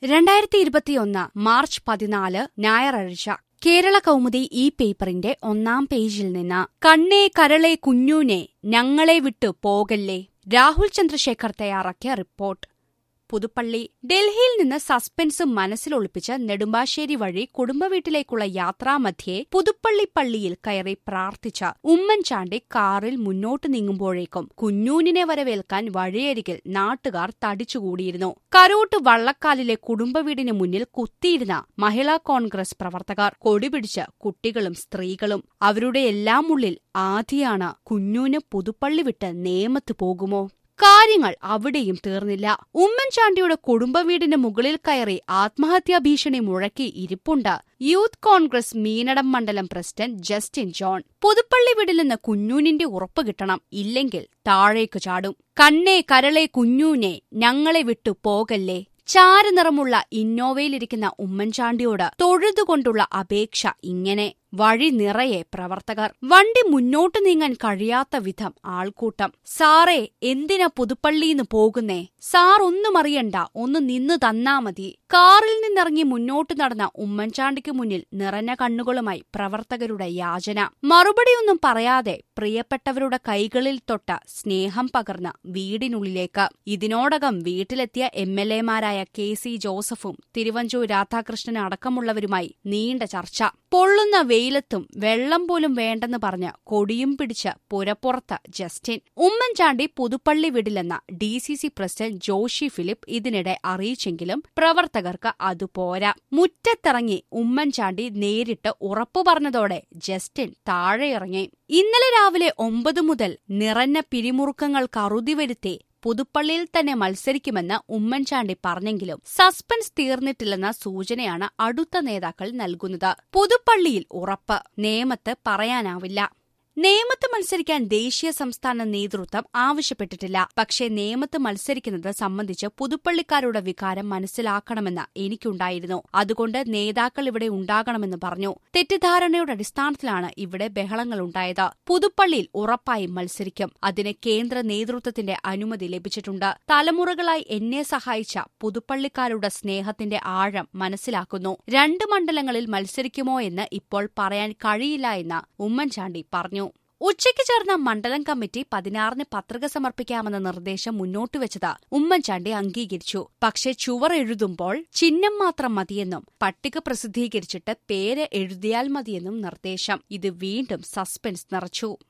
രണ്ടായിരത്തി ഇരുപത്തിയൊന്ന് മാർച്ച് പതിനാല് ഞായറാഴ്ച കേരള കൗമുദി ഈ പേപ്പറിന്റെ ഒന്നാം പേജിൽ നിന്ന് കണ്ണേ കരളെ കുഞ്ഞൂനെ ഞങ്ങളെ വിട്ടു പോകല്ലേ രാഹുൽ ചന്ദ്രശേഖർ തയ്യാറാക്കിയ റിപ്പോർട്ട് പുതുപ്പള്ളി ഡൽഹിയിൽ നിന്ന് സസ്പെൻസ് മനസ്സിലൊളിപ്പിച്ച് നെടുമ്പാശ്ശേരി വഴി കുടുംബവീട്ടിലേക്കുള്ള യാത്രാമധ്യേ പുതുപ്പള്ളി പള്ളിയിൽ കയറി പ്രാർത്ഥിച്ച ഉമ്മൻചാണ്ടി കാറിൽ മുന്നോട്ട് നീങ്ങുമ്പോഴേക്കും കുഞ്ഞൂനിനെ വരവേൽക്കാൻ വഴിയരികിൽ നാട്ടുകാർ തടിച്ചുകൂടിയിരുന്നു കരോട്ട് വള്ളക്കാലിലെ കുടുംബവീടിന് മുന്നിൽ കുത്തിയിരുന്ന മഹിളാ കോൺഗ്രസ് പ്രവർത്തകർ കൊടിപിടിച്ച് കുട്ടികളും സ്ത്രീകളും അവരുടെ എല്ലാം ഉള്ളിൽ ആദിയാണ് കുഞ്ഞൂന് പുതുപ്പള്ളി വിട്ട് നേമത്ത് പോകുമോ കാര്യങ്ങൾ അവിടെയും തീർന്നില്ല ഉമ്മൻചാണ്ടിയുടെ കുടുംബവീടിന് മുകളിൽ കയറി ആത്മഹത്യാ ഭീഷണി മുഴക്കി ഇരിപ്പുണ്ട് യൂത്ത് കോൺഗ്രസ് മീനടം മണ്ഡലം പ്രസിഡന്റ് ജസ്റ്റിൻ ജോൺ പുതുപ്പള്ളി വീടിൽ നിന്ന് കുഞ്ഞൂനിന്റെ ഉറപ്പ് കിട്ടണം ഇല്ലെങ്കിൽ താഴേക്ക് ചാടും കണ്ണേ കരളെ കുഞ്ഞൂനെ ഞങ്ങളെ വിട്ടു പോകല്ലേ ചാരനിറമുള്ള ഇന്നോവയിലിരിക്കുന്ന ഉമ്മൻചാണ്ടിയോട് തൊഴുതുകൊണ്ടുള്ള അപേക്ഷ ഇങ്ങനെ വഴി നിറയെ പ്രവർത്തകർ വണ്ടി മുന്നോട്ടു നീങ്ങാൻ കഴിയാത്ത വിധം ആൾക്കൂട്ടം സാറേ എന്തിനാ പുതുപ്പള്ളിന്ന് പോകുന്നേ സാർ ഒന്നും അറിയണ്ട ഒന്ന് നിന്നു തന്നാ മതി കാറിൽ നിന്നിറങ്ങി മുന്നോട്ടു നടന്ന ഉമ്മൻചാണ്ടിക്ക് മുന്നിൽ നിറഞ്ഞ കണ്ണുകളുമായി പ്രവർത്തകരുടെ യാചന മറുപടിയൊന്നും പറയാതെ പ്രിയപ്പെട്ടവരുടെ കൈകളിൽ തൊട്ട സ്നേഹം പകർന്ന വീടിനുള്ളിലേക്ക് ഇതിനോടകം വീട്ടിലെത്തിയ എം എൽ എമാരായ കെ സി ജോസഫും തിരുവഞ്ചൂർ രാധാകൃഷ്ണൻ അടക്കമുള്ളവരുമായി നീണ്ട ചർച്ച പൊള്ളുന്ന വെയിലത്തും വെള്ളം പോലും വേണ്ടെന്ന് പറഞ്ഞ് കൊടിയും പിടിച്ച് പുരപ്പുറത്ത് ജസ്റ്റിൻ ഉമ്മൻചാണ്ടി പുതുപ്പള്ളി വിടില്ലെന്ന D C C president Joshy Philip ഇതിനിടെ അറിയിച്ചെങ്കിലും പ്രവർത്തകർക്ക് അതുപോരാ മുറ്റത്തിറങ്ങി ഉമ്മൻചാണ്ടി നേരിട്ട് ഉറപ്പു പറഞ്ഞതോടെ ജസ്റ്റിൻ താഴെയിറങ്ങി ഇന്നലെ രാവിലെ ഒമ്പത് മുതൽ നിറഞ്ഞ പിരിമുറുക്കങ്ങൾ കറുതി വരുത്തി പുതുപ്പള്ളിയിൽ തന്നെ മത്സരിക്കുമെന്ന് ഉമ്മൻചാണ്ടി പറഞ്ഞെങ്കിലും സസ്പെൻസ് തീർന്നിട്ടില്ലെന്ന സൂചനയാണ് അടുത്ത നേതാക്കൾ നൽകുന്നത് പുതുപ്പള്ളിയിൽ ഉറപ്പ് നേമത്ത് പറയാനാവില്ല നേമത്ത് മത്സരിക്കാൻ ദേശീയ സംസ്ഥാന നേതൃത്വം ആവശ്യപ്പെട്ടിട്ടില്ല പക്ഷേ നേമത്ത് മത്സരിക്കുന്നത് സംബന്ധിച്ച് പുതുപ്പള്ളിക്കാരുടെ വികാരം മനസ്സിലാക്കണമെന്ന് എനിക്കുണ്ടായിരുന്നു അതുകൊണ്ട് നേതാക്കൾ ഇവിടെ ഉണ്ടാകണമെന്ന് പറഞ്ഞു തെറ്റിദ്ധാരണയുടെ അടിസ്ഥാനത്തിലാണ് ഇവിടെ ബഹളങ്ങളുണ്ടായത് പുതുപ്പള്ളിയിൽ ഉറപ്പായും മത്സരിക്കും അതിന് കേന്ദ്ര നേതൃത്വത്തിന്റെ അനുമതി ലഭിച്ചിട്ടുണ്ട് തലമുറകളായി എന്നെ സഹായിച്ച പുതുപ്പള്ളിക്കാരുടെ സ്നേഹത്തിന്റെ ആഴം മനസ്സിലാക്കുന്നു രണ്ട് മണ്ഡലങ്ങളിൽ മത്സരിക്കുമോ എന്ന് ഇപ്പോൾ പറയാൻ കഴിയില്ല എന്ന് ഉമ്മൻചാണ്ടി പറഞ്ഞു ഉച്ചയ്ക്ക് ചേർന്ന മണ്ഡലം കമ്മിറ്റി പതിനാറിന് പത്രിക സമർപ്പിക്കാമെന്ന നിർദ്ദേശം മുന്നോട്ടുവച്ചത് ഉമ്മൻചാണ്ടി അംഗീകരിച്ചു പക്ഷേ ചുവർ എഴുതുമ്പോൾ ചിഹ്നം മാത്രം മതിയെന്നും പട്ടിക പ്രസിദ്ധീകരിച്ചിട്ട് പേര് എഴുതിയാൽ മതിയെന്നും നിർദ്ദേശം ഇത് വീണ്ടും സസ്പെൻസ് നിറച്ചു